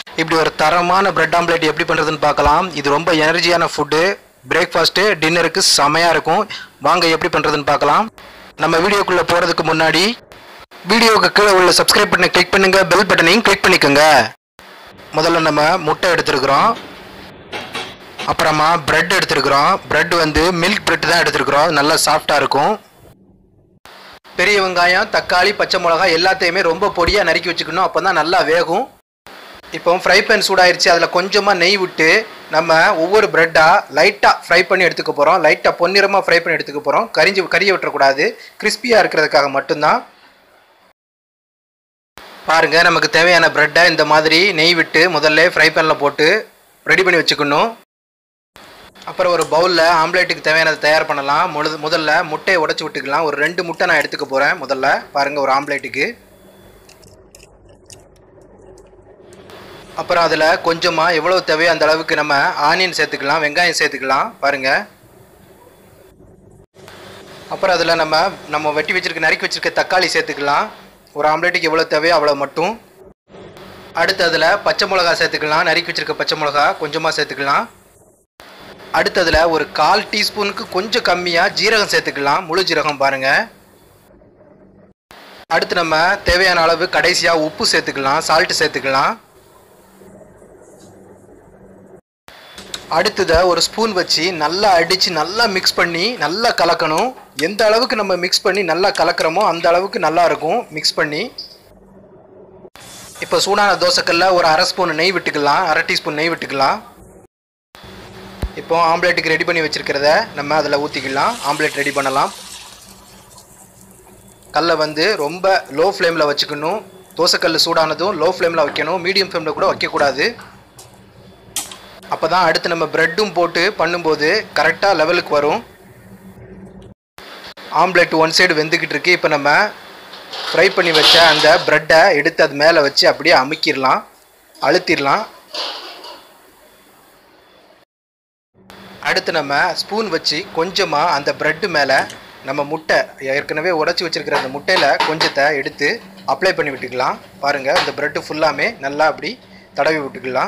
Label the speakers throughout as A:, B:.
A: இப்படி ஒரு தரமான பிரெட் ஆம்லேட் எப்படி பண்ணுறதுன்னு பார்க்கலாம் இது ரொம்ப எனர்ஜியான ஃபுட்டு பிரேக்ஃபாஸ்ட்டு டின்னருக்கு செமையாக இருக்கும் வாங்க எப்படி பண்ணுறதுன்னு பார்க்கலாம் நம்ம வீடியோக்குள்ளே போகிறதுக்கு முன்னாடி வீடியோவுக்கு கீழே உள்ள சப்ஸ்கிரைப் பட்டனை கிளிக் பண்ணுங்க பெல் பட்டனையும் கிளிக் பண்ணிக்கோங்க முதல்ல நம்ம முட்டை எடுத்துருக்குறோம் அப்புறமா பிரெட் எடுத்துருக்குறோம் பிரெட் வந்து மில்க் பிரெட் தான் எடுத்துருக்குறோம் நல்லா சாஃப்டாக இருக்கும் பெரிய வெங்காயம் தக்காளி பச்சை மிளகாய் எல்லாத்தையுமே ரொம்ப பொடியாக நறுக்கி வச்சுக்கணும் அப்போ தான் நல்லா வேகும் இப்போ ஃப்ரை பேன் சூடாயிருச்சு அதில் கொஞ்சமாக நெய் விட்டு நம்ம ஒவ்வொரு ப்ரெட்டாக லைட்டாக ஃப்ரை பண்ணி எடுத்துக்க போகிறோம் லைட்டாக பொன்னிறமாக ஃப்ரை பண்ணி எடுத்துக்க போகிறோம் கரிஞ்சு கறியை விட்டுறக்கூடாது கிறிஸ்பியாக இருக்கிறதுக்காக மட்டும்தான் பாருங்கள் நமக்கு தேவையான ப்ரெட்டை இந்த மாதிரி நெய் விட்டு முதல்ல ஃப்ரை பேனில் போட்டு ரெடி பண்ணி வச்சுக்கணும் அப்புறம் ஒரு பவுலில் ஆம்லேட்டுக்கு தேவையானதை தயார் பண்ணலாம் முழு முதல்ல முட்டையை உடச்சி விட்டுக்கலாம் ஒரு ரெண்டு முட்டை நான் எடுத்துக்க போகிறேன் முதல்ல பாருங்கள் ஒரு ஆம்லேட்டுக்கு அப்புறம் அதில் கொஞ்சமாக எவ்வளோ தேவையோ அந்த அளவுக்கு நம்ம ஆனியன் சேர்த்துக்கலாம் வெங்காயம் சேர்த்துக்கலாம் பாருங்கள் அப்புறம் அதில் நம்ம நம்ம வெட்டி வச்சிருக்க நறுக்கி வச்சிருக்க தக்காளி சேர்த்துக்கலாம் ஒரு ஆம்லேட்டுக்கு எவ்வளோ தேவையோ அவ்வளோ மட்டும் அடுத்து அதில் பச்சை மிளகா சேர்த்துக்கலாம் நறுக்கி வச்சிருக்க பச்சை மிளகா கொஞ்சமாக சேர்த்துக்கலாம் அடுத்ததில் ஒரு கால் டீஸ்பூனுக்கு கொஞ்சம் கம்மியாக ஜீரகம் சேர்த்துக்கலாம் முழு ஜீரகம் பாருங்கள் அடுத்து நம்ம தேவையான அளவு கடைசியாக உப்பு சேர்த்துக்கலாம் சால்ட்டு சேர்த்துக்கலாம் அடுத்ததை ஒரு ஸ்பூன் வச்சு நல்லா அடித்து நல்லா மிக்ஸ் பண்ணி நல்லா கலக்கணும் எந்த அளவுக்கு நம்ம மிக்ஸ் பண்ணி நல்லா கலக்கிறோமோ அந்த அளவுக்கு நல்லா இருக்கும் மிக்ஸ் பண்ணி இப்போ சூடான தோசைக்கல்ல ஒரு அரை ஸ்பூன் நெய் விட்டுக்கலாம் அரை டீஸ்பூன் நெய் விட்டுக்கலாம் இப்போ ஆம்லேட்டுக்கு ரெடி பண்ணி வச்சுருக்கிறத நம்ம அதில் ஊற்றிக்கலாம் ஆம்லேட் ரெடி பண்ணலாம் கல்லை வந்து ரொம்ப லோ ஃப்ளேமில் வச்சுக்கணும் தோசைக்கல் சூடானதும் லோ ஃப்ளேமில் வைக்கணும் மீடியம் ஃப்ளேமில் கூட வைக்கக்கூடாது அப்போ தான் அடுத்து நம்ம ப்ரெட்டும் போட்டு பண்ணும்போது கரெக்டாக லெவலுக்கு வரும் ஆம்லேட் ஒன் சைடு வெந்துக்கிட்டு இருக்கு இப்போ நம்ம ஃப்ரை பண்ணி வச்ச அந்த ப்ரெட்டை எடுத்து அது மேலே வச்சு அப்படியே அமுக்கிடலாம் அழுத்திடலாம் அடுத்து நம்ம ஸ்பூன் வச்சு கொஞ்சமாக அந்த ப்ரெட்டு மேலே நம்ம முட்டை ஏற்கனவே உடச்சி வச்சுருக்கிற அந்த முட்டையில் கொஞ்சத்தை எடுத்து அப்ளை பண்ணி விட்டுக்கலாம் பாருங்கள் இந்த ப்ரெட்டு ஃபுல்லாமே நல்லா அப்படி தடவி விட்டுக்கலாம்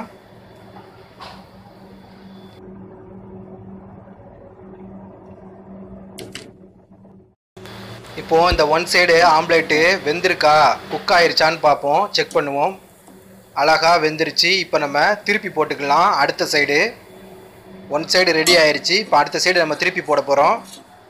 A: இப்போ இந்த ஒன் சைடு ஆம்லேட்டு வெந்திருக்கா குக் ஆயிருச்சான்னு பார்ப்போம் செக் பண்ணுவோம் அழகா வெந்துருச்சு இப்போ நம்ம திருப்பி போட்டுக்கலாம் அடுத்த சைடு ஒன் சைடு ரெடி ஆயிருச்சு இப்போ அடுத்த சைடு நம்ம திருப்பி போட போகிறோம்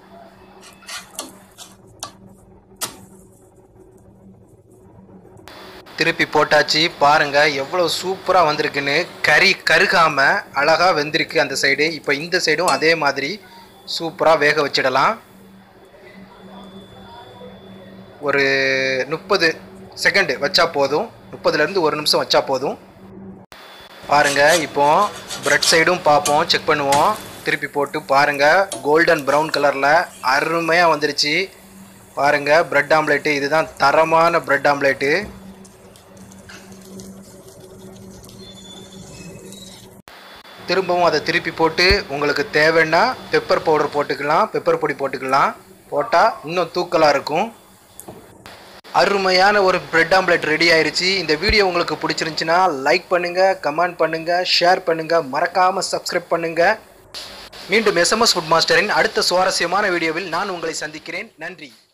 A: திருப்பி போட்டாச்சு பாருங்க எவ்வளோ சூப்பராக வந்திருக்குன்னு கறி கருகாம அழகாக வெந்திருக்கு அந்த சைடு இப்போ இந்த சைடும் அதே மாதிரி சூப்பராக வேக வச்சிடலாம் ஒரு முப்பது செகண்டு வச்சா போதும் முப்பதுலேருந்து ஒரு நிமிஷம் வச்சா போதும் பாருங்க இப்போ பிரெட் சைடும் பார்ப்போம் செக் பண்ணுவோம் திருப்பி போட்டு பாருங்க கோல்டன் ப்ரௌன் கலரில் அருமையாக வந்துருச்சு பாருங்க பிரெட் ஆம்லேட்டு இதுதான் தரமான பிரெட் ஆம்லேட்டு திரும்பவும் அதை திருப்பி போட்டு உங்களுக்கு தேவைன்னா பெப்பர் பவுடர் போட்டுக்கலாம் பெப்பர் பொடி போட்டுக்கலாம் போட்டால் இன்னும் தூக்கலாக இருக்கும் அருமையான ஒரு பிரெட் ஆம்லெட் ரெடி ஆயிருச்சு இந்த வீடியோ உங்களுக்கு பிடிச்சிருந்துச்சுன்னா லைக் பண்ணுங்க கமெண்ட் பண்ணுங்க ஷேர் பண்ணுங்க மறக்காம சப்ஸ்கிரைப் பண்ணுங்க மீண்டும் எஸ்எம்எஸ் ஃபுட் மாஸ்டரின் அடுத்த சுவாரஸ்யமான வீடியோவில் நான் உங்களை சந்திக்கிறேன் நன்றி